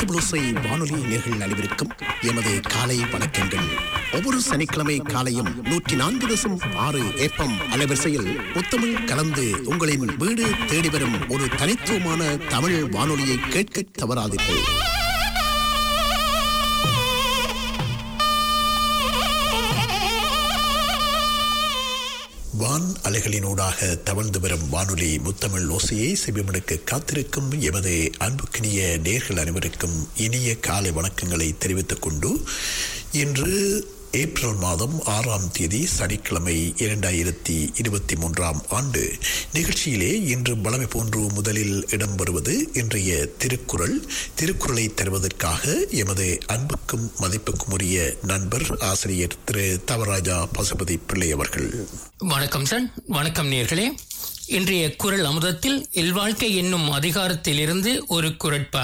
முத்தமிழோசை வானொலி நேர்கள் அனைவருக்கும் எமது காலை வணக்கங்கள் ஒவ்வொரு சனிக்கிழமை காலையும் நூற்றி நான்கு தசம் ஆறு ஏப்பம் அலைவரிசையில் முத்தமிழ் கலந்து உங்களின் வீடு தேடி வரும் ஒரு தனித்துவமான தமிழ் வானொலியை கேட்க தவறாதீர்கள் வான் அலைகளினூடாக தவழ்ந்து வரும் வானொலி முத்தமிழ் ஓசையை செவிமடுக்க காத்திருக்கும் எமது அன்புக்கினிய நேர்கள் அனைவருக்கும் இனிய காலை வணக்கங்களை தெரிவித்துக் கொண்டு இன்று ஏப்ரல் மாதம் ஆறாம் தேதி சனிக்கிழமை இரண்டாயிரத்தி இருபத்தி மூன்றாம் ஆண்டு நிகழ்ச்சியிலே இன்று பலமை போன்று முதலில் இடம்பெறுவது இன்றைய திருக்குறள் திருக்குறளை தருவதற்காக எமது அன்புக்கும் மதிப்புக்கும் உரிய நண்பர் ஆசிரியர் திரு தவராஜா பசுபதி பிள்ளை அவர்கள் வணக்கம் சார் வணக்கம் நேர்களே இன்றைய குரல் அமுதத்தில் இல்வாழ்க்கை என்னும் அதிகாரத்திலிருந்து ஒரு குரட்பா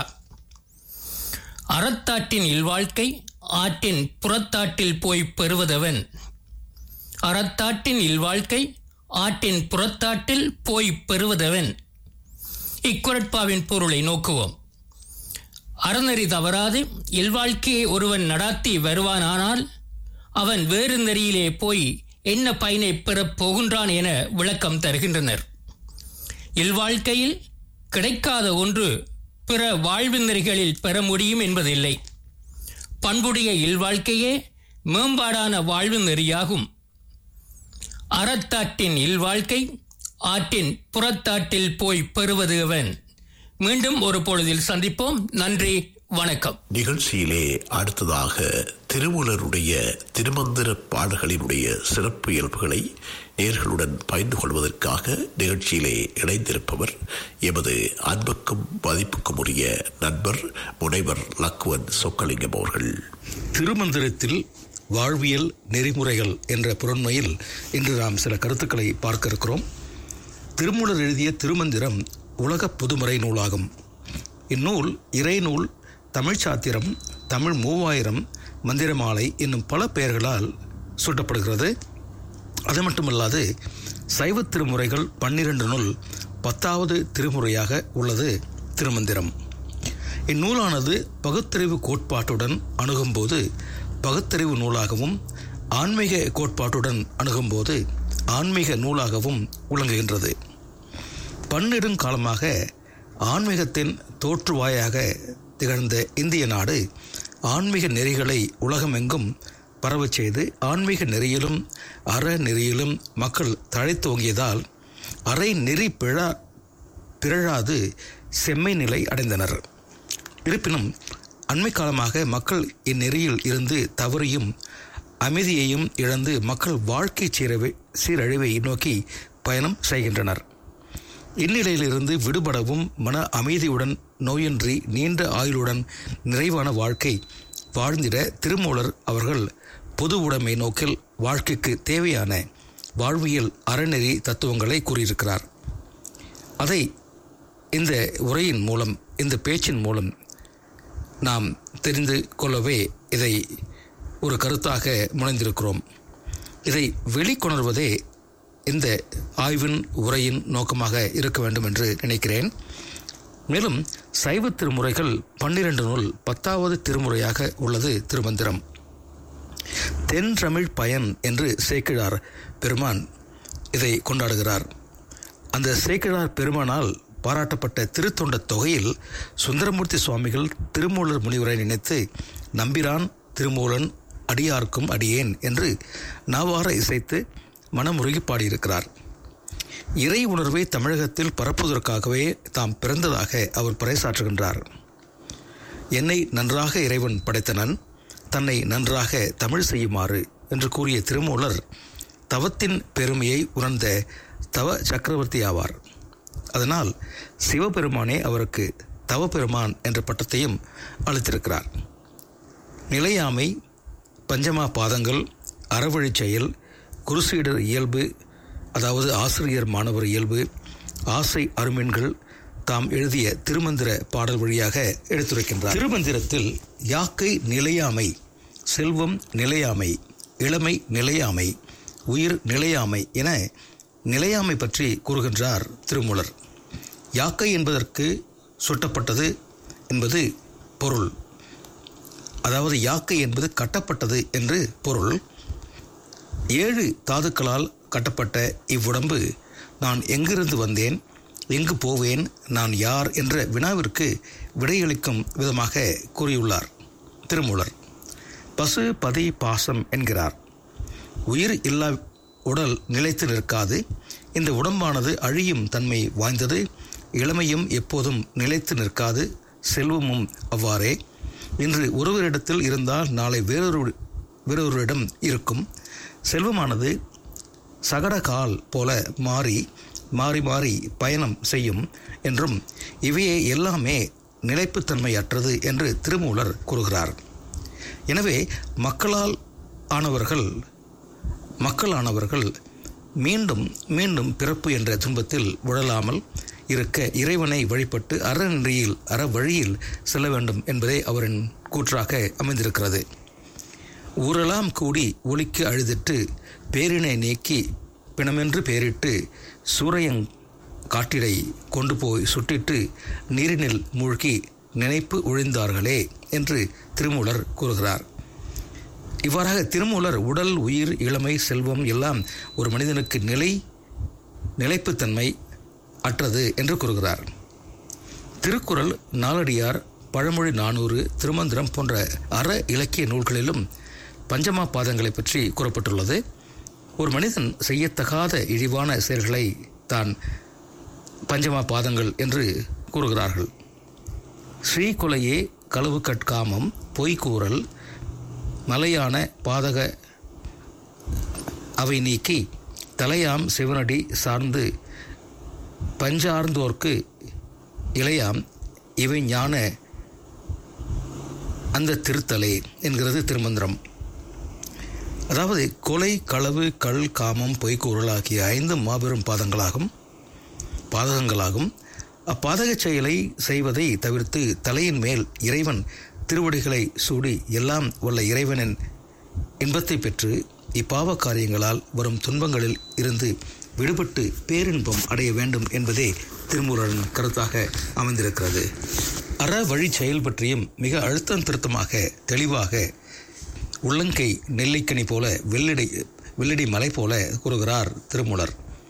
அறத்தாட்டின் இல்வாழ்க்கை ஆற்றின் புறத்தாட்டில் போய் பெறுவதவன் அறத்தாட்டின் இல்வாழ்க்கை ஆற்றின் புறத்தாட்டில் போய் பெறுவதவன் இக்குரட்பாவின் பொருளை நோக்குவோம் அறநெறி தவறாது இல்வாழ்க்கையை ஒருவன் நடாத்தி வருவானானால் அவன் வேறு நெறியிலே போய் என்ன பயனை பெறப் போகின்றான் என விளக்கம் தருகின்றனர் இல்வாழ்க்கையில் கிடைக்காத ஒன்று பிற வாழ்வு நெறிகளில் பெற முடியும் என்பதில்லை பண்புடைய இல்வாழ்க்கையே மேம்பாடான வாழ்வு நெறியாகும் அறத்தாட்டின் இல்வாழ்க்கை ஆற்றின் புறத்தாட்டில் போய் பெறுவது அவன் மீண்டும் ஒரு பொழுதில் சந்திப்போம் நன்றி வணக்கம் நிகழ்ச்சியிலே அடுத்ததாக திருமூலருடைய திருமந்திர பாடல்களினுடைய சிறப்பு இயல்புகளை நேர்களுடன் பகிர்ந்து கொள்வதற்காக நிகழ்ச்சியிலே இணைந்திருப்பவர் எமது அன்புக்கும் மதிப்புக்கும் உரிய நண்பர் முனைவர் லக்குவன் சொக்கலிங்கம் அவர்கள் திருமந்திரத்தில் வாழ்வியல் நெறிமுறைகள் என்ற புறண்மையில் இன்று நாம் சில கருத்துக்களை பார்க்க இருக்கிறோம் திருமூலர் எழுதிய திருமந்திரம் உலக பொதுமறை நூலாகும் இந்நூல் இறைநூல் தமிழ் சாத்திரம் தமிழ் மூவாயிரம் மந்திரமாலை என்னும் பல பெயர்களால் சூட்டப்படுகிறது அது மட்டுமல்லாது சைவ திருமுறைகள் பன்னிரண்டு நூல் பத்தாவது திருமுறையாக உள்ளது திருமந்திரம் இந்நூலானது பகுத்தறிவு கோட்பாட்டுடன் அணுகும்போது பகுத்தறிவு நூலாகவும் ஆன்மீக கோட்பாட்டுடன் அணுகும்போது ஆன்மீக நூலாகவும் விளங்குகின்றது பன்னெடுங்காலமாக ஆன்மீகத்தின் தோற்றுவாயாக திகழ்ந்த இந்திய நாடு ஆன்மீக நெறிகளை உலகமெங்கும் பரவச் செய்து ஆன்மீக நெறியிலும் அற நெறியிலும் மக்கள் தழைத்தோங்கியதால் அறை நெறி பிழா பிறழாது செம்மை நிலை அடைந்தனர் இருப்பினும் அண்மை காலமாக மக்கள் இந்நெறியில் இருந்து தவறியும் அமைதியையும் இழந்து மக்கள் வாழ்க்கை சீரவை சீரழிவை நோக்கி பயணம் செய்கின்றனர் இந்நிலையிலிருந்து விடுபடவும் மன அமைதியுடன் நோயின்றி நீண்ட ஆயுளுடன் நிறைவான வாழ்க்கை வாழ்ந்திட திருமூலர் அவர்கள் பொது உடைமை நோக்கில் வாழ்க்கைக்கு தேவையான வாழ்வியல் அறநெறி தத்துவங்களை கூறியிருக்கிறார் அதை இந்த உரையின் மூலம் இந்த பேச்சின் மூலம் நாம் தெரிந்து கொள்ளவே இதை ஒரு கருத்தாக முனைந்திருக்கிறோம் இதை வெளிக்கொணர்வதே இந்த ஆய்வின் உரையின் நோக்கமாக இருக்க வேண்டும் என்று நினைக்கிறேன் மேலும் சைவ திருமுறைகள் பன்னிரண்டு நூல் பத்தாவது திருமுறையாக உள்ளது திருமந்திரம் தென் தமிழ் பயன் என்று சேக்கிழார் பெருமான் இதை கொண்டாடுகிறார் அந்த சேக்கிழார் பெருமானால் பாராட்டப்பட்ட திருத்தொண்ட தொகையில் சுந்தரமூர்த்தி சுவாமிகள் திருமூலர் முனிவரை நினைத்து நம்பிரான் திருமூலன் அடியார்க்கும் அடியேன் என்று நாவார இசைத்து மனமுருகி பாடியிருக்கிறார் இறை உணர்வை தமிழகத்தில் பரப்புவதற்காகவே தாம் பிறந்ததாக அவர் பறைசாற்றுகின்றார் என்னை நன்றாக இறைவன் படைத்தனன் தன்னை நன்றாக தமிழ் செய்யுமாறு என்று கூறிய திருமூலர் தவத்தின் பெருமையை உணர்ந்த தவ சக்கரவர்த்தி ஆவார் அதனால் சிவபெருமானே அவருக்கு தவபெருமான் என்ற பட்டத்தையும் அளித்திருக்கிறார் நிலையாமை பஞ்சமா பாதங்கள் அறவழிச் செயல் குருசீடர் இயல்பு அதாவது ஆசிரியர் மாணவர் இயல்பு ஆசை அருமென்கள் தாம் எழுதிய திருமந்திர பாடல் வழியாக எடுத்துரைக்கின்றார் திருமந்திரத்தில் யாக்கை நிலையாமை செல்வம் நிலையாமை இளமை நிலையாமை உயிர் நிலையாமை என நிலையாமை பற்றி கூறுகின்றார் திருமூலர் யாக்கை என்பதற்கு சுட்டப்பட்டது என்பது பொருள் அதாவது யாக்கை என்பது கட்டப்பட்டது என்று பொருள் ஏழு தாதுக்களால் கட்டப்பட்ட இவ்வுடம்பு நான் எங்கிருந்து வந்தேன் எங்கு போவேன் நான் யார் என்ற வினாவிற்கு விடையளிக்கும் விதமாக கூறியுள்ளார் திருமூலர் பசு பதி பாசம் என்கிறார் உயிர் இல்லா உடல் நிலைத்து நிற்காது இந்த உடம்பானது அழியும் தன்மை வாய்ந்தது இளமையும் எப்போதும் நிலைத்து நிற்காது செல்வமும் அவ்வாறே இன்று ஒருவரிடத்தில் இருந்தால் நாளை வேறொரு வேறொருவரிடம் இருக்கும் செல்வமானது சகடகால் போல மாறி மாறி மாறி பயணம் செய்யும் என்றும் இவையே எல்லாமே நிலைப்புத்தன்மையற்றது என்று திருமூலர் கூறுகிறார் எனவே மக்களால் ஆனவர்கள் மக்களானவர்கள் மீண்டும் மீண்டும் பிறப்பு என்ற துன்பத்தில் உழலாமல் இருக்க இறைவனை வழிபட்டு அறநெறியில் அற வழியில் செல்ல வேண்டும் என்பதே அவரின் கூற்றாக அமைந்திருக்கிறது ஊரெல்லாம் கூடி ஒலிக்கு அழுதிட்டு பேரினை நீக்கி பிணமென்று பேரிட்டு சூரையங் காட்டிடை கொண்டு போய் சுட்டிட்டு நீரினில் மூழ்கி நினைப்பு ஒழிந்தார்களே என்று திருமூலர் கூறுகிறார் இவ்வாறாக திருமூலர் உடல் உயிர் இளமை செல்வம் எல்லாம் ஒரு மனிதனுக்கு நிலை நிலைப்புத்தன்மை அற்றது என்று கூறுகிறார் திருக்குறள் நாலடியார் பழமொழி நானூறு திருமந்திரம் போன்ற அற இலக்கிய நூல்களிலும் பஞ்சமா பாதங்களை பற்றி கூறப்பட்டுள்ளது ஒரு மனிதன் செய்யத்தகாத இழிவான செயல்களை தான் பஞ்சமா பாதங்கள் என்று கூறுகிறார்கள் ஸ்ரீகுலையே களவு கட்காமம் பொய்கூறல் மலையான பாதக அவை நீக்கி தலையாம் சிவனடி சார்ந்து பஞ்சார்ந்தோர்க்கு இளையாம் இவை ஞான அந்த திருத்தலே என்கிறது திருமந்திரம் அதாவது கொலை களவு கள் காமம் பொய்க்கூறல் ஆகிய ஐந்து மாபெரும் பாதங்களாகும் பாதகங்களாகும் அப்பாதகச் செயலை செய்வதை தவிர்த்து தலையின் மேல் இறைவன் திருவடிகளை சூடி எல்லாம் உள்ள இறைவனின் இன்பத்தை பெற்று இப்பாவ காரியங்களால் வரும் துன்பங்களில் இருந்து விடுபட்டு பேரின்பம் அடைய வேண்டும் என்பதே திருமூலரின் கருத்தாக அமைந்திருக்கிறது அற வழி செயல் பற்றியும் மிக அழுத்தம் திருத்தமாக தெளிவாக உள்ளங்கை நெல்லிக்கனி போல வெள்ளடி வெள்ளடி மலை போல கூறுகிறார் திருமூலர்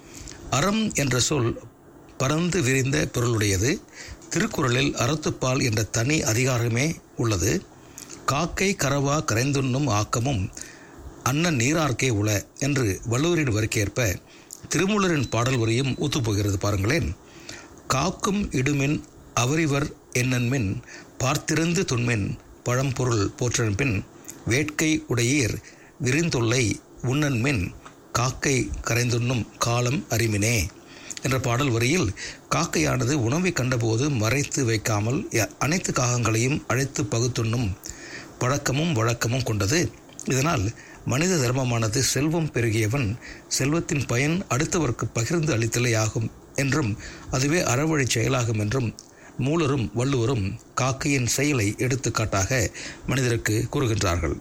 அறம் என்ற சொல் பறந்து விரிந்த பொருளுடையது திருக்குறளில் அறத்துப்பால் என்ற தனி அதிகாரமே உள்ளது காக்கை கரவா கரைந்துண்ணும் ஆக்கமும் அண்ணன் நீரார்க்கே உள என்று வள்ளுவரின் வரிக்கேற்ப திருமூலரின் பாடல் வரியும் ஊத்துப்போகிறது பாருங்களேன் காக்கும் இடுமின் அவரிவர் என்னன்மின் பார்த்திருந்து துன்மின் பழம்பொருள் போற்றன்பின் வேட்கை உடையீர் விரிந்தொல்லை உண்ணன்மின் காக்கை கரைந்துண்ணும் காலம் அறிமினே என்ற பாடல் வரியில் காக்கையானது உணவை கண்டபோது மறைத்து வைக்காமல் ய- அனைத்து காகங்களையும் அழைத்து பகுத்துண்ணும் பழக்கமும் வழக்கமும் கொண்டது இதனால் மனித தர்மமானது செல்வம் பெருகியவன் செல்வத்தின் பயன் அடுத்தவருக்கு பகிர்ந்து அளித்தலே ஆகும் என்றும் அதுவே அறவழி செயலாகும் என்றும் மூலரும் வள்ளுவரும் காக்கையின் செயலை எடுத்துக்காட்டாக மனிதருக்கு கூறுகின்றார்கள்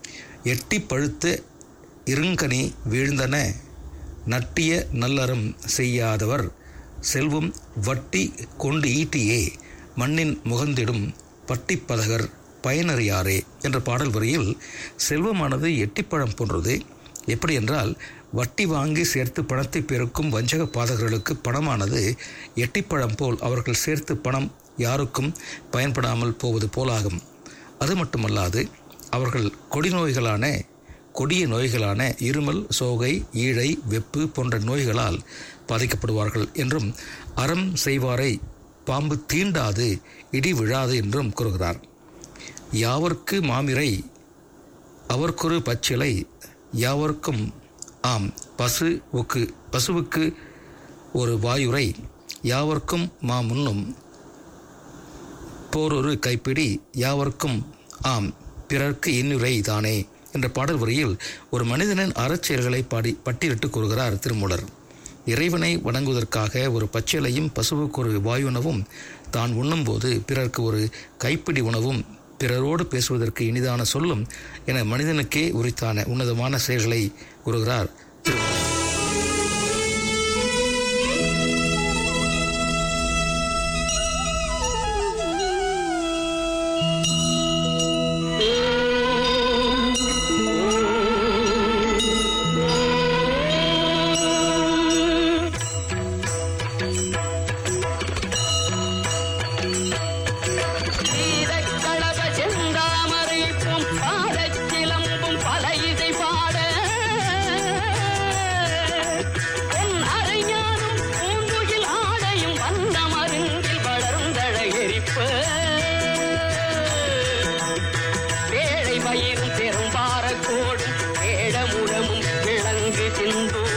எட்டி பழுத்த இருங்கனி வீழ்ந்தன நட்டிய நல்லறம் செய்யாதவர் செல்வம் வட்டி கொண்டு ஈட்டியே மண்ணின் முகந்திடும் பட்டிப்பதகர் பயனறியாரே என்ற பாடல் வரியில் செல்வமானது எட்டிப்பழம் போன்றது எப்படி என்றால் வட்டி வாங்கி சேர்த்து பணத்தை பெருக்கும் வஞ்சக பாதகர்களுக்கு பணமானது எட்டிப்பழம் போல் அவர்கள் சேர்த்து பணம் யாருக்கும் பயன்படாமல் போவது போலாகும் அது மட்டுமல்லாது அவர்கள் கொடிநோய்களான கொடிய நோய்களான இருமல் சோகை ஈழை வெப்பு போன்ற நோய்களால் பாதிக்கப்படுவார்கள் என்றும் அறம் செய்வாரை பாம்பு தீண்டாது இடி விழாது என்றும் கூறுகிறார் யாவர்க்கு மாமிரை அவர்க்கொரு பச்சிலை யாவர்க்கும் ஆம் பசு ஒக்கு பசுவுக்கு ஒரு வாயுரை யாவர்க்கும் மா முன்னும் போரொரு கைப்பிடி யாவர்க்கும் ஆம் பிறர்க்கு இன்னுரை தானே என்ற பாடல் வரியில் ஒரு மனிதனின் அறச்செயல்களை பாடி பட்டியலிட்டு கூறுகிறார் திருமூலர் இறைவனை வணங்குவதற்காக ஒரு பச்சிலையும் பசுவுக்கு ஒரு வாயுணவும் தான் உண்ணும்போது பிறர்க்கு ஒரு கைப்பிடி உணவும் பிறரோடு பேசுவதற்கு இனிதான சொல்லும் என மனிதனுக்கே உரித்தான உன்னதமான செயல்களை கூறுகிறார் திருமூலர்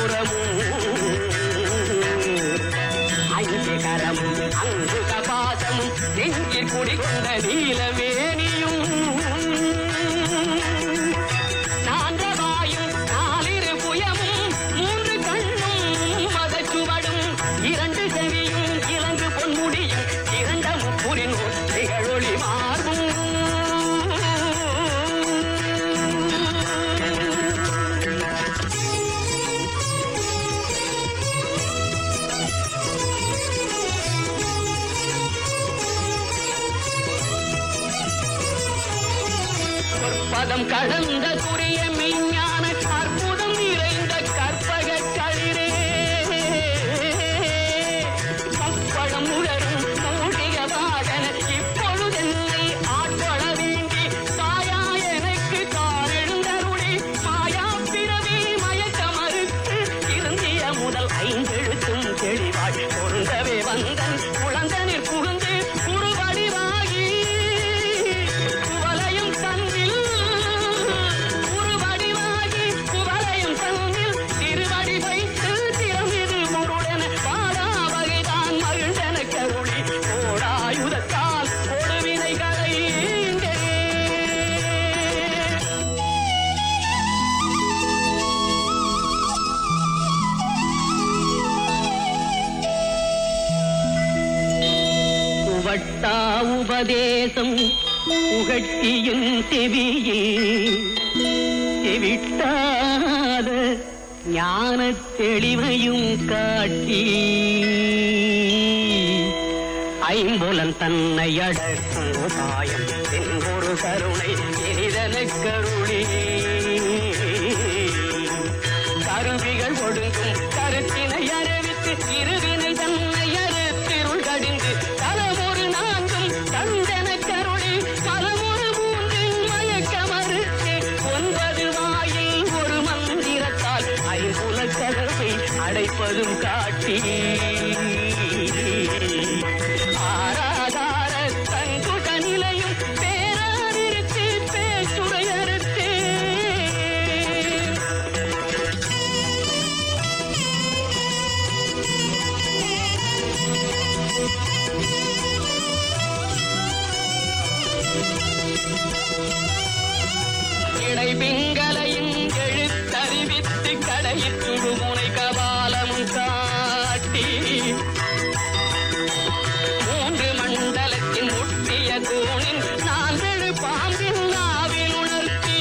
புறமும் அஞ்சு கரமும் அங்கு கபாசமும் நெஞ்சில் குடிகொண்ட நீலவேணியும் நான்றவாயும் நாலிரு புயமும் மூன்று கண்ணும் மதச்சுவடும் இரண்டு செவியும் இலங்கு பொன்முடியும் இரண்டம் புரின் திகழொளி மாறும் பதம் கடந்த துரிய மெய்ஞான அற்புதம் நிறைந்த கற்பக களிரே கப்பழம் உலரும் மூடிய வாகன இப்பொழுதென்னை ஆட்கொள்ள வேண்டி தாயா எனக்கு காரெழுந்தருளி மாயா பிறவி மயக்க மறுத்து இருந்திய முதல் ஐந்தெழுத்தும் தெளிவாய் பொருந்தவே வந்தன் குழந்தனில் புகுந்து குறுவடிவாகி குவலையும் தன்னில் குறுவடிவாகி குவலையும் தன்னில் திருவடி வைத்து திறமிது முருடன பாடா வகைதான் மகிழ்ந்தன கருளி ஓடாயுதத்தால் கொடுவினைகளை உவட்டா உபதேசம் புகட்டியின் செவியில் செவிட்டாத ஞான தெளிவையும் காட்டி ஐம்புலன் தன்னை அடக்கும் உபாயம் ஒரு கருணை இனிதன கருளி கருவிகள் ஒடுங்கும் கருத்தினை அறிவித்து இருவினை தன்னை அறுத்திருள் கடிந்து தலமொரு நான்கும் தந்தன கருளி பலமொரு மூன்றின் மயக்க மறுத்து ஒன்பது வாயில் ஒரு மந்திரத்தால் ஐம்புல கதவை அடைப்பதும் காட்டி ஆராதார தங்குட நிலையும் பேராரிருத்து பேச்சுரையறுத்து இடை பிங்களையும் எழுத்தறிவித்து கடையிற்று முனை கபாலம் காட்டி மூன்று மண்டலத்தின் முட்டிய தூணின் நான்கு பாம்பின் நாவில் உணர்த்தி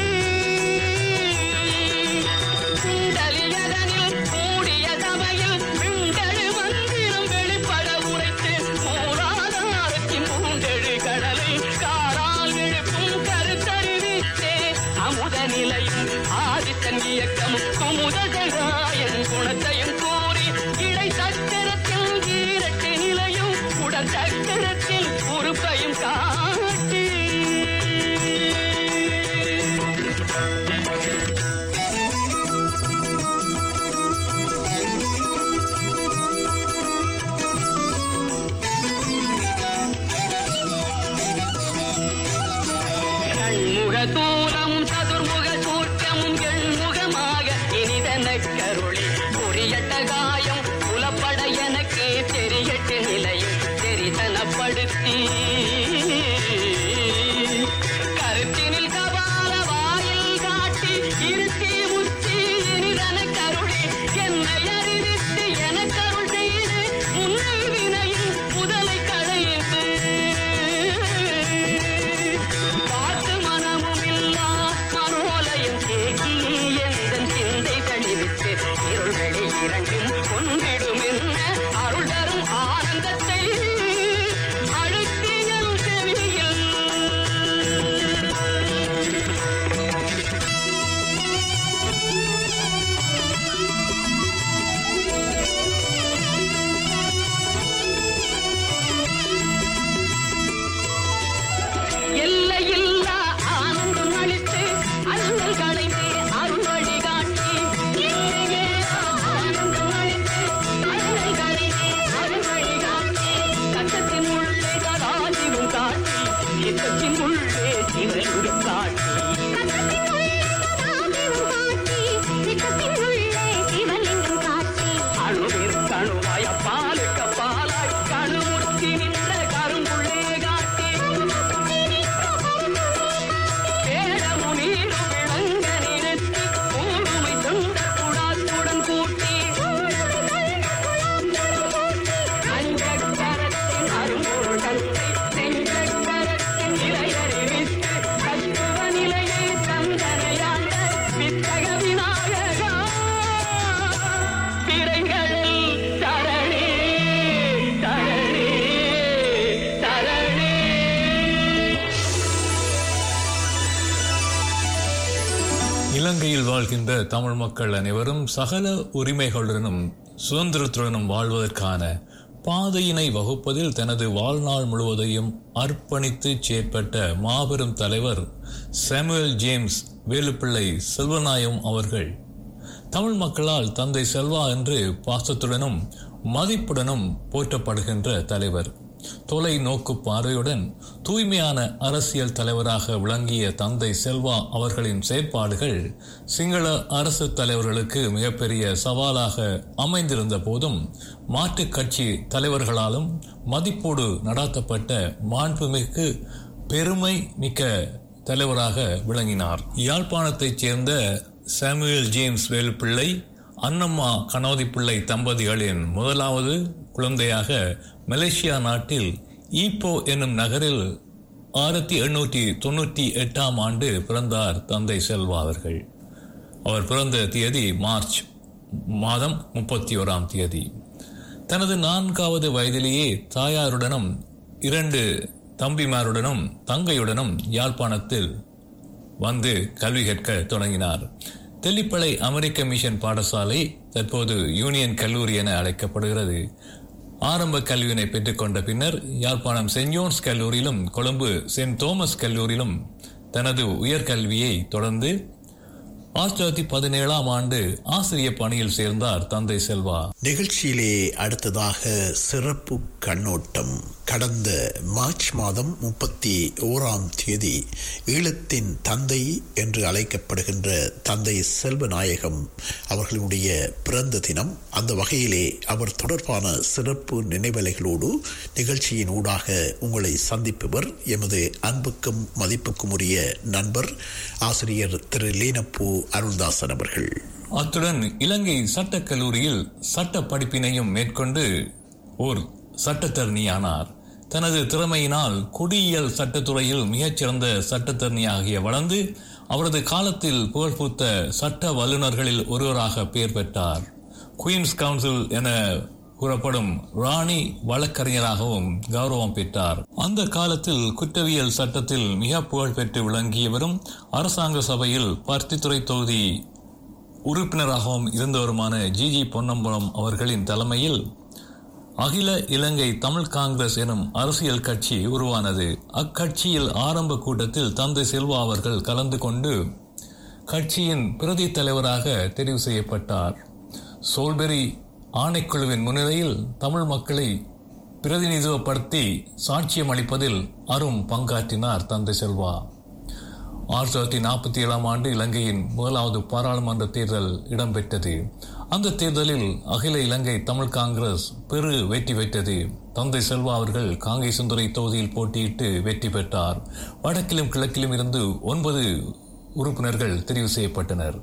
குண்டலியதனில் கூடிய சபையில் விண்டழு மந்திரம் வெளிப்பட உரைத்து மூலாதாரத்தின் மூண்டெழு கடலை காரால் எழுப்பும் கருத்தறிவித்தே அமுத நிலையும் ஆதித்தன் இயக்கமும் குமுதகாயன் குணத்தையும் கூறி இடை சக்கரத்தில் ஈரட்டு நிலையும் உடல் சக்கரத்தில் உறுப்பையும் காட்டி கண்முக தூலம் சதுர்முக சூற்றமும் எண்முகமாக இனிதன கருளி புரியட்ட காயம் புலப்பட எனக்கு தெரியட்டு நிலையும் தெரிதனப்படுத்தி கருத்தினில் கபால வாயில் காட்டி இருத்தி முத்தி இனிதன கருளி என்னை அறிவித்து எனக்கருள் செய்து முன்னை வினையின் முதலை களைந்து காத்து மனமும் இல்லா மனோலயம் தேக்கி எந்தன் சிந்தை தணிவித்து இருள் வெளி இரண்டும் கொண்டிடும் என்ன அருள் தரும் ஆனந்தத்தை அழுத்தியல் செவியில் எல்லையில்லா ஆனந்தம் அளித்து அல்லல் களைந்து அருள் வழி காட்டி எல்லையே ஆனந்தம் அளித்து இலங்கையில் வாழ்கின்ற தமிழ் மக்கள் அனைவரும் சகல உரிமைகளுடனும் சுதந்திரத்துடனும் வாழ்வதற்கான பாதையினை வகுப்பதில் தனது வாழ்நாள் முழுவதையும் அர்ப்பணித்து செயற்பட்ட மாபெரும் தலைவர் சாமுவேல் ஜேம்ஸ் வேலுப்பிள்ளை செல்வநாயம் அவர்கள் தமிழ் மக்களால் தந்தை செல்வா என்று பாசத்துடனும் மதிப்புடனும் போற்றப்படுகின்ற தலைவர் தொலைநோக்கு பார்வையுடன் தூய்மையான அரசியல் தலைவராக விளங்கிய தந்தை செல்வா அவர்களின் செயற்பாடுகள் சிங்கள அரசு தலைவர்களுக்கு மிகப்பெரிய சவாலாக அமைந்திருந்த போதும் மாற்றுக் கட்சி தலைவர்களாலும் மதிப்போடு நடாத்தப்பட்ட மாண்புமிகு பெருமை மிக்க தலைவராக விளங்கினார் யாழ்ப்பாணத்தைச் சேர்ந்த சாமுவேல் ஜேம்ஸ் வேலுப்பிள்ளை அன்னம்மா கனோதி பிள்ளை தம்பதிகளின் முதலாவது குழந்தையாக மலேசியா நாட்டில் ஈப்போ என்னும் நகரில் ஆயிரத்தி எண்ணூற்றி தொண்ணூற்றி எட்டாம் ஆண்டு பிறந்தார் தந்தை செல்வா அவர்கள் அவர் பிறந்த தேதி மார்ச் மாதம் முப்பத்தி ஓராம் தேதி தனது நான்காவது வயதிலேயே தாயாருடனும் இரண்டு தம்பிமாருடனும் தங்கையுடனும் யாழ்ப்பாணத்தில் வந்து கல்வி கற்க தொடங்கினார் தெல்லிப்பளை அமெரிக்க மிஷன் பாடசாலை தற்போது யூனியன் கல்லூரி என அழைக்கப்படுகிறது ஆரம்ப கல்வியினை பெற்றுக்கொண்ட பின்னர் யாழ்ப்பாணம் சென்ட் ஜோன்ஸ் கல்லூரியிலும் கொழும்பு சென்ட் தோமஸ் கல்லூரியிலும் தனது உயர்கல்வியை தொடர்ந்து ஆயிரத்தி தொள்ளாயிரத்தி பதினேழாம் ஆண்டு ஆசிரியர் பணியில் சேர்ந்தார் தந்தை செல்வா நிகழ்ச்சியிலே அடுத்ததாக சிறப்பு கண்ணோட்டம் கடந்த மார்ச் மாதம் முப்பத்தி ஓராம் தேதி ஈழத்தின் தந்தை என்று அழைக்கப்படுகின்ற தந்தை செல்வநாயகம் அவர்களுடைய பிறந்த தினம் அந்த வகையிலே அவர் தொடர்பான சிறப்பு நினைவலைகளோடு நிகழ்ச்சியின் ஊடாக உங்களை சந்திப்பவர் எமது அன்புக்கும் மதிப்புக்கும் உரிய நண்பர் ஆசிரியர் திரு லீனப்பூ அருள்தாசன் அவர்கள் அத்துடன் இலங்கை சட்டக் கல்லூரியில் சட்ட படிப்பினையும் மேற்கொண்டு ஓர் சட்டத்தரணியானார் தனது திறமையினால் குடியியல் சட்டத்துறையில் மிகச்சிறந்த சட்டத்தரணியாகிய வளர்ந்து அவரது காலத்தில் புகழ்பூத்த சட்ட வல்லுநர்களில் ஒருவராக பெயர் பெற்றார் குயின்ஸ் கவுன்சில் என கூறப்படும் ராணி வழக்கறிஞராகவும் கௌரவம் பெற்றார் அந்த காலத்தில் குற்றவியல் சட்டத்தில் மிக புகழ் பெற்று விளங்கியவரும் அரசாங்க சபையில் பருத்தித்துறை தொகுதி உறுப்பினராகவும் இருந்தவருமான ஜி ஜி பொன்னம்பலம் அவர்களின் தலைமையில் அகில இலங்கை தமிழ் காங்கிரஸ் எனும் அரசியல் கட்சி உருவானது அக்கட்சியில் ஆரம்ப கூட்டத்தில் தந்தை செல்வா அவர்கள் கலந்து கொண்டு கட்சியின் பிரதி தலைவராக தெரிவு செய்யப்பட்டார் சோல்பெரி ஆணைக்குழுவின் முன்னிலையில் தமிழ் மக்களை பிரதிநிதித்துவப்படுத்தி சாட்சியம் அளிப்பதில் அரும் பங்காற்றினார் தந்தை செல்வா ஆயிரத்தி தொள்ளாயிரத்தி நாற்பத்தி ஏழாம் ஆண்டு இலங்கையின் முதலாவது பாராளுமன்ற தேர்தல் இடம்பெற்றது அந்த தேர்தலில் அகில இலங்கை தமிழ் காங்கிரஸ் பெரு வெற்றி பெற்றது தந்தை செல்வா அவர்கள் காங்கேசுந்துறை தொகுதியில் போட்டியிட்டு வெற்றி பெற்றார் வடக்கிலும் கிழக்கிலும் இருந்து ஒன்பது உறுப்பினர்கள் தெரிவு செய்யப்பட்டனர்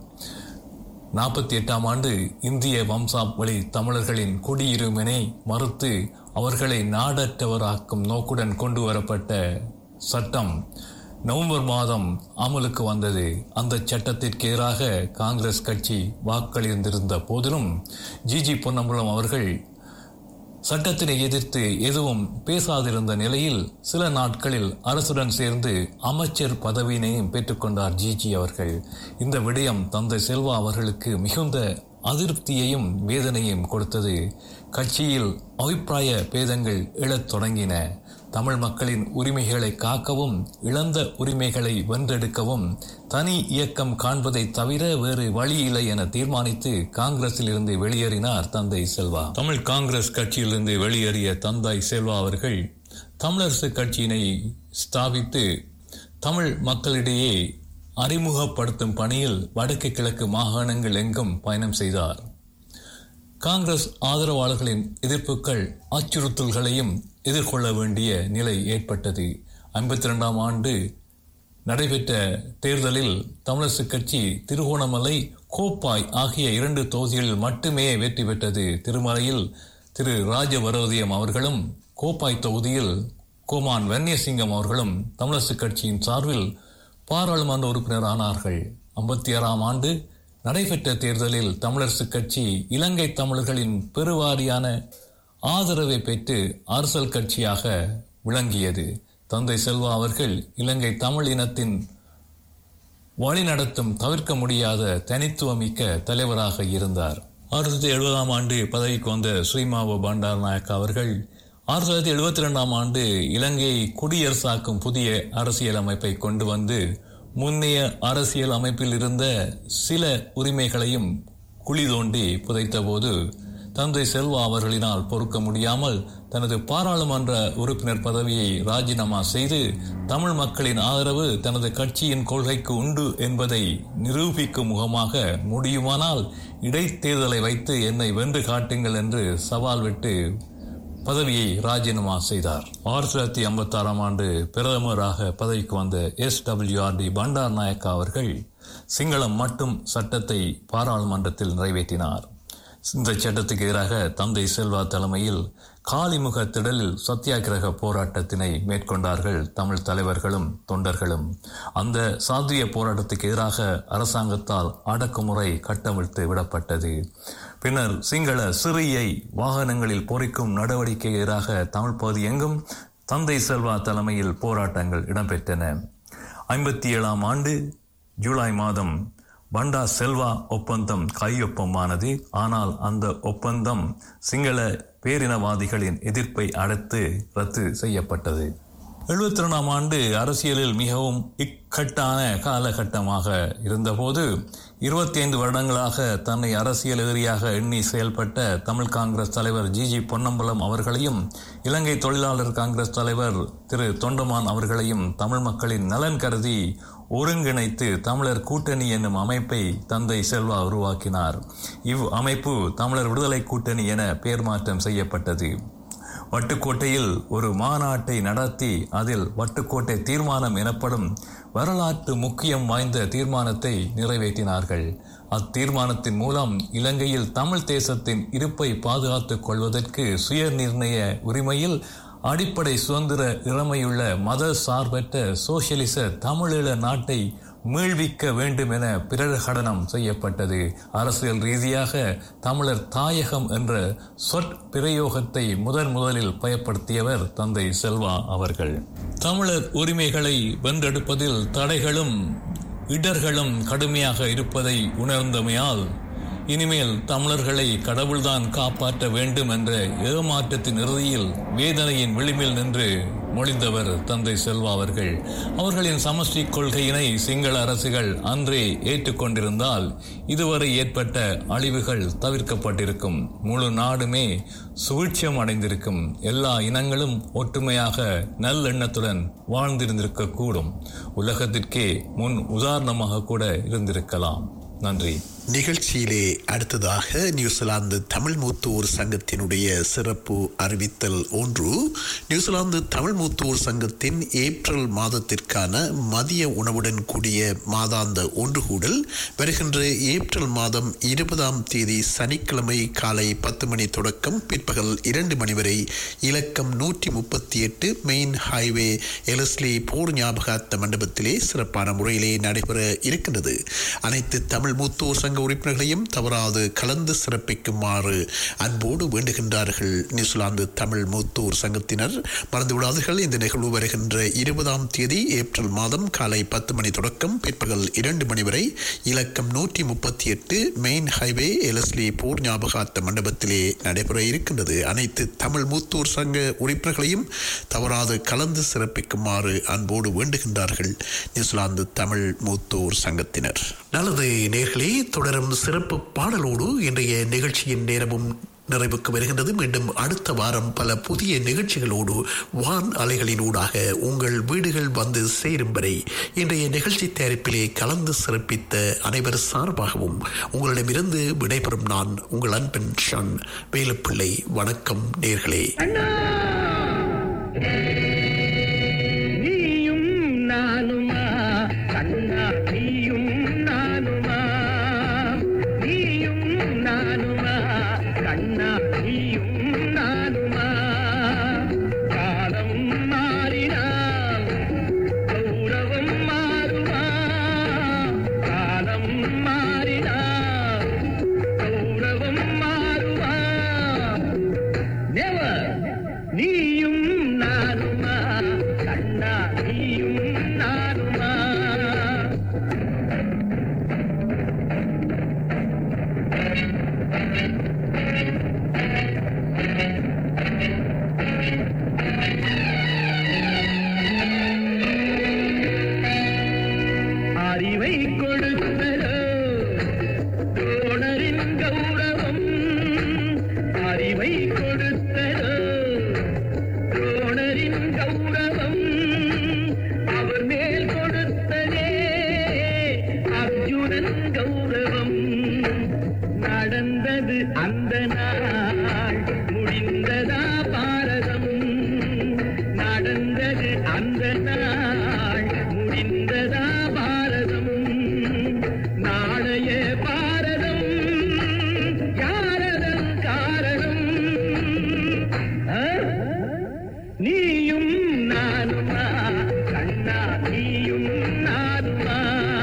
நாற்பத்தி எட்டாம் ஆண்டு இந்திய வம்சாவளி தமிழர்களின் குடியுரிமையை மறுத்து அவர்களை நாடற்றவராக்கும் நோக்குடன் கொண்டு வரப்பட்ட சட்டம் நவம்பர் மாதம் அமலுக்கு வந்தது அந்த சட்டத்திற்கு எதிராக காங்கிரஸ் கட்சி வாக்களித்திருந்த போதிலும் ஜிஜி பொன்னம்பலம் அவர்கள் சட்டத்தினை எதிர்த்து எதுவும் பேசாதிருந்த நிலையில் சில நாட்களில் அரசுடன் சேர்ந்து அமைச்சர் பதவியினையும் பெற்றுக்கொண்டார் ஜிஜி அவர்கள் இந்த விடயம் தந்தை செல்வா அவர்களுக்கு மிகுந்த அதிருப்தியையும் வேதனையும் கொடுத்தது கட்சியில் அபிப்பிராய பேதங்கள் எழத் தொடங்கின தமிழ் மக்களின் உரிமைகளை காக்கவும் இழந்த உரிமைகளை வென்றெடுக்கவும் தனி இயக்கம் காண்பதை தவிர வேறு வழி இல்லை என தீர்மானித்து காங்கிரஸில் இருந்து வெளியேறினார் தந்தை செல்வா தமிழ் காங்கிரஸ் கட்சியிலிருந்து வெளியேறிய தந்தை செல்வா அவர்கள் தமிழரசு கட்சியினை ஸ்தாபித்து தமிழ் மக்களிடையே அறிமுகப்படுத்தும் பணியில் வடக்கு கிழக்கு மாகாணங்கள் எங்கும் பயணம் செய்தார் காங்கிரஸ் ஆதரவாளர்களின் எதிர்ப்புகள் அச்சுறுத்தல்களையும் எதிர்கொள்ள வேண்டிய நிலை ஏற்பட்டது ஐம்பத்தி ரெண்டாம் ஆண்டு நடைபெற்ற தேர்தலில் தமிழரசு கட்சி திருகோணமலை கோப்பாய் ஆகிய இரண்டு தொகுதிகளில் மட்டுமே வெற்றி பெற்றது திருமலையில் திரு ராஜவரோதியம் அவர்களும் கோப்பாய் தொகுதியில் கோமான் வன்னியசிங்கம் அவர்களும் தமிழரசு கட்சியின் சார்பில் பாராளுமன்ற உறுப்பினர் ஆனார்கள் ஐம்பத்தி ஆறாம் ஆண்டு நடைபெற்ற தேர்தலில் தமிழரசு கட்சி இலங்கை தமிழர்களின் பெருவாரியான ஆதரவை பெற்று அரசியல் கட்சியாக விளங்கியது தந்தை செல்வா அவர்கள் இலங்கை தமிழ் இனத்தின் வழிநடத்தும் தவிர்க்க முடியாத தனித்துவமிக்க தலைவராக இருந்தார் ஆயிரத்தி தொள்ளாயிரத்தி எழுபதாம் ஆண்டு பதவிக்கு வந்த ஸ்ரீமாவோ பண்டார் நாயக் அவர்கள் ஆயிரத்தி தொள்ளாயிரத்தி எழுபத்தி ரெண்டாம் ஆண்டு இலங்கையை குடியரசாக்கும் புதிய அரசியல் அமைப்பை கொண்டு வந்து முன்னைய அரசியல் அமைப்பில் இருந்த சில உரிமைகளையும் குழி தோண்டி புதைத்தபோது தந்தை செல்வா அவர்களினால் பொறுக்க முடியாமல் தனது பாராளுமன்ற உறுப்பினர் பதவியை ராஜினாமா செய்து தமிழ் மக்களின் ஆதரவு தனது கட்சியின் கொள்கைக்கு உண்டு என்பதை நிரூபிக்கும் முகமாக முடியுமானால் இடைத்தேர்தலை வைத்து என்னை வென்று காட்டுங்கள் என்று சவால் விட்டு பதவியை ராஜினாமா செய்தார் ஆயிரத்தி தொள்ளாயிரத்தி ஐம்பத்தி ஆறாம் ஆண்டு பிரதமராக பதவிக்கு வந்த எஸ் டபிள்யூஆர்டி பண்டார் நாயக்கா அவர்கள் சிங்களம் மட்டும் சட்டத்தை பாராளுமன்றத்தில் நிறைவேற்றினார் இந்த சட்டத்துக்கு எதிராக தந்தை செல்வா தலைமையில் காலிமுக திடலில் சத்தியாகிரக போராட்டத்தினை மேற்கொண்டார்கள் தமிழ் தலைவர்களும் தொண்டர்களும் அந்த சாத்திய போராட்டத்துக்கு எதிராக அரசாங்கத்தால் அடக்குமுறை கட்டமிழ்த்து விடப்பட்டது பின்னர் சிங்கள சிறியை வாகனங்களில் பொறிக்கும் நடவடிக்கை எதிராக தமிழ் பகுதி எங்கும் தந்தை செல்வா தலைமையில் போராட்டங்கள் இடம்பெற்றன ஐம்பத்தி ஏழாம் ஆண்டு ஜூலை மாதம் பண்டா செல்வா ஒப்பந்தம் கையொப்பமானது ஆனால் அந்த ஒப்பந்தம் சிங்கள பேரினவாதிகளின் எதிர்ப்பை அடுத்து ரத்து செய்யப்பட்டது எழுபத்தி ரெண்டாம் ஆண்டு அரசியலில் மிகவும் இக்கட்டான காலகட்டமாக இருந்தபோது இருபத்தி ஐந்து வருடங்களாக தன்னை அரசியல் எதிரியாக எண்ணி செயல்பட்ட தமிழ் காங்கிரஸ் தலைவர் ஜி ஜி பொன்னம்பலம் அவர்களையும் இலங்கை தொழிலாளர் காங்கிரஸ் தலைவர் திரு தொண்டமான் அவர்களையும் தமிழ் மக்களின் நலன் கருதி ஒருங்கிணைத்து தமிழர் கூட்டணி என்னும் அமைப்பை தந்தை செல்வா உருவாக்கினார் இவ் அமைப்பு தமிழர் விடுதலை கூட்டணி என பெயர் மாற்றம் செய்யப்பட்டது வட்டுக்கோட்டையில் ஒரு மாநாட்டை நடத்தி அதில் வட்டுக்கோட்டை தீர்மானம் எனப்படும் வரலாற்று முக்கியம் வாய்ந்த தீர்மானத்தை நிறைவேற்றினார்கள் அத்தீர்மானத்தின் மூலம் இலங்கையில் தமிழ் தேசத்தின் இருப்பை பாதுகாத்துக் கொள்வதற்கு சுய நிர்ணய உரிமையில் அடிப்படை சுதந்திர இளமையுள்ள மத சார்பற்ற சோசியலிச தமிழீழ நாட்டை மீள்விக்க வேண்டும் என பிரகடனம் செய்யப்பட்டது அரசியல் ரீதியாக தமிழர் தாயகம் என்ற சொற்பிரயோகத்தை முதன் முதலில் பயன்படுத்தியவர் தந்தை செல்வா அவர்கள் தமிழர் உரிமைகளை வென்றெடுப்பதில் தடைகளும் இடர்களும் கடுமையாக இருப்பதை உணர்ந்தமையால் இனிமேல் தமிழர்களை கடவுள்தான் காப்பாற்ற வேண்டும் என்ற ஏமாற்றத்தின் இறுதியில் வேதனையின் விளிம்பில் நின்று மொழிந்தவர் தந்தை செல்வா அவர்கள் அவர்களின் சமஷ்டி கொள்கையினை சிங்கள அரசுகள் அன்றே ஏற்றுக்கொண்டிருந்தால் இதுவரை ஏற்பட்ட அழிவுகள் தவிர்க்கப்பட்டிருக்கும் முழு நாடுமே சுவிட்சம் அடைந்திருக்கும் எல்லா இனங்களும் ஒற்றுமையாக நல்லெண்ணத்துடன் வாழ்ந்திருந்திருக்க கூடும் உலகத்திற்கே முன் உதாரணமாக கூட இருந்திருக்கலாம் நன்றி நிகழ்ச்சியிலே அடுத்ததாக நியூசிலாந்து தமிழ் மூத்தோர் சங்கத்தினுடைய சிறப்பு அறிவித்தல் ஒன்று நியூசிலாந்து தமிழ் மூத்தோர் சங்கத்தின் ஏப்ரல் மாதத்திற்கான மதிய உணவுடன் கூடிய மாதாந்த ஒன்றுகூடல் வருகின்ற ஏப்ரல் மாதம் இருபதாம் தேதி சனிக்கிழமை காலை பத்து மணி தொடக்கம் பிற்பகல் இரண்டு மணி வரை இலக்கம் நூற்றி முப்பத்தி எட்டு மெயின் ஹைவே எலஸ்லி போர் ஞாபகார்த்த மண்டபத்திலே சிறப்பான முறையிலே நடைபெற இருக்கின்றது அனைத்து தமிழ் மூத்தோர் சங்க உறுப்பினர்களையும் தவறாது கலந்து சிறப்பிக்குமாறு அன்போடு வேண்டுகின்றார்கள் நியூசிலாந்து தமிழ் மூத்தோர் சங்கத்தினர் மறந்துவிடாதீர்கள் இந்த நிகழ்வு வருகின்ற இருபதாம் தேதி ஏப்ரல் மாதம் காலை பத்து மணி தொடக்கம் பிற்பகல் இரண்டு மணி வரை இலக்கம் நூற்றி முப்பத்தி எட்டு மெயின் ஹைவே எலஸ்லி போர் ஞாபகார்த்த மண்டபத்திலே நடைபெற இருக்கின்றது அனைத்து தமிழ் மூத்தோர் சங்க உறுப்பினர்களையும் தவறாது கலந்து சிறப்பிக்குமாறு அன்போடு வேண்டுகின்றார்கள் நியூசிலாந்து தமிழ் மூத்தோர் சங்கத்தினர் நல்லது நேர்களே தொடரும் சிறப்பு பாடலோடு இன்றைய நிகழ்ச்சியின் நேரமும் நிறைவுக்கு வருகின்றது மீண்டும் அடுத்த வாரம் பல புதிய நிகழ்ச்சிகளோடு வான் அலைகளினூடாக உங்கள் வீடுகள் வந்து சேரும் வரை இன்றைய நிகழ்ச்சி தயாரிப்பிலே கலந்து சிறப்பித்த அனைவர் சார்பாகவும் உங்களிடமிருந்து விடைபெறும் நான் உங்கள் அன்பன் ஷன் வேலுப்பிள்ளை வணக்கம் நேர்களே நீயும் நானுமா கண்ணா நீயும் நானுமா நீயும் நானுமா கண்ணா நீயும் நானுமா காலம் மாறினால் கௌரவம் மாறுமா காலம் மாறினால் கௌரவம் மாறுமா Never. நீயும் நானுமா கண்ணா நீயும் நானுமா அந்த நாள் முடிந்ததா பாரதம் நடந்தது அந்த நாள் முடிந்ததா பாரதம் நாளைய பாரதம் யாரதன் காரணம் ஆ? நீயும் நானுமா கண்ணா நீயும் நானுமா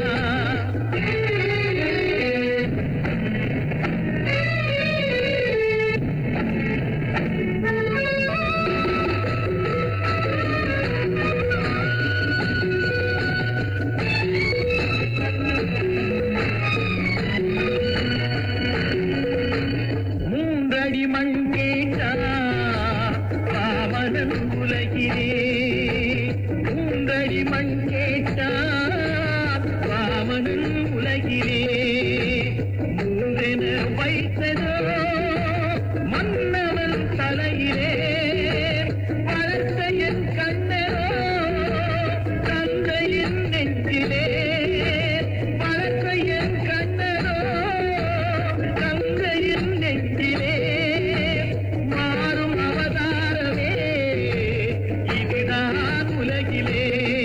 மூன்றடி மண் கேட்டா பாவனன் உலகிலே மூன்றடி மண் கேட்டா பாவனன் உலகிலே மூன்றென வைத்ததோ மன்னவன் தலையிலே வளர்த்த என் கண்ணரோ தந்தையின் நெஞ்சிலே வளர்த்த என் கண்ணரோ தந்தையின் நெஞ்சிலே மாறும் அவதாரமே இதுதான் உலகிலே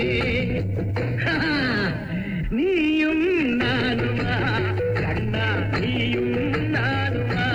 நீயும் நானுமா கண்ணா நீயும் நானுமா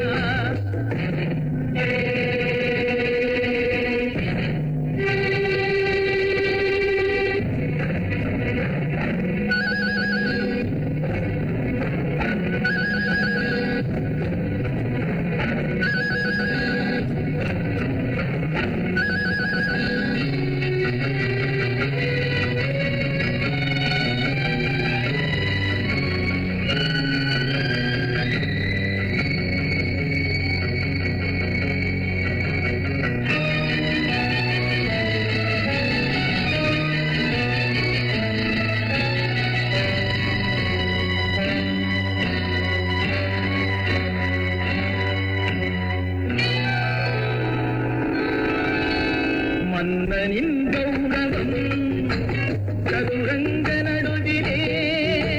மன்னனின் கௌரவம் சதுரங்க நடுவிலே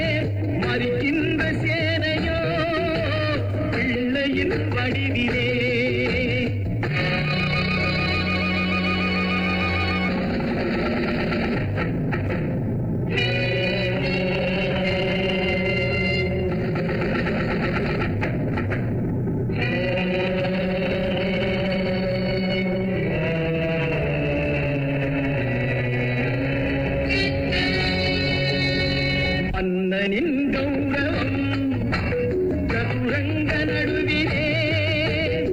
மறிக்கின்ற சேனையோ பிள்ளையின் வடிவிலே